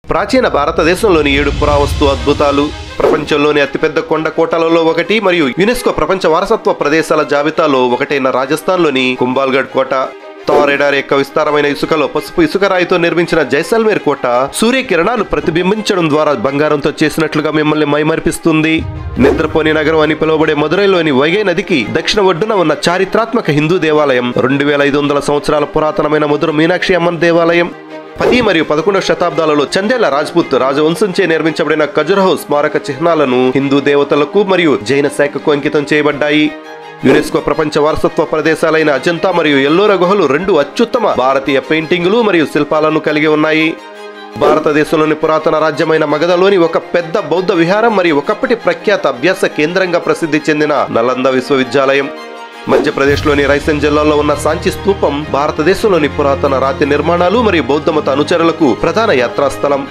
ప్రాచీన భారతదేశంలోని ఏడు పురావస్తు అద్భుతాలు ప్రపంచంలోని అతిపెద్ద కొండ కోటలలో ఒకటి మరియు యునెస్కో ప్రపంచ వారసత్వ ప్రదేశాల జాబితాలో ఒకటైన రాజస్థాన్లోని కుంబాల్గఢ్ కోట తారెడార్ యొక్క విస్తారమైన ఇసుకలో పసుపు ఇసుక రాయితో నిర్మించిన జైసల్మేర్ కోట సూర్యకిరణాలు ప్రతిబింబించడం ద్వారా బంగారంతో చేసినట్లుగా మిమ్మల్ని మైమర్పిస్తుంది నిద్రపోని నగరం అని పిలువబడే మదురైలోని వైగై నదికి దక్షిణ ఒడ్డున ఉన్న చారిత్రాత్మక హిందూ దేవాలయం రెండు వేల ఐదు వందల సంవత్సరాల పురాతనమైన మధుర మీనాక్షి అమ్మన్ దేవాలయం పది మరియు పదకొండవ శతాబ్దాలలో చందేల రాజ్పుత్ రాజవంశంచే నిర్మించబడిన ఖజురహో స్మారక చిహ్నాలను హిందూ దేవతలకు మరియు జైన శాఖకు అంకితం చేయబడ్డాయి యునెస్కో ప్రపంచ వారసత్వ ప్రదేశాలైన అజంతా మరియు ఎల్లోరా గుహలు రెండు అత్యుత్తమ భారతీయ పెయింటింగులు మరియు శిల్పాలను కలిగి ఉన్నాయి భారతదేశంలోని పురాతన రాజ్యమైన మగధలోని ఒక పెద్ద బౌద్ధ విహారం మరియు ఒకప్పటి ప్రఖ్యాత అభ్యాస కేంద్రంగా ప్రసిద్ధి చెందిన నలంద విశ్వవిద్యాలయం మధ్యప్రదేశ్లోని రైసెన్ జిల్లాలో ఉన్న సాంచి స్తూపం భారతదేశంలోని పురాతన రాతి నిర్మాణాలు మరియు బౌద్ధమత అనుచరులకు ప్రధాన యాత్రాస్థలం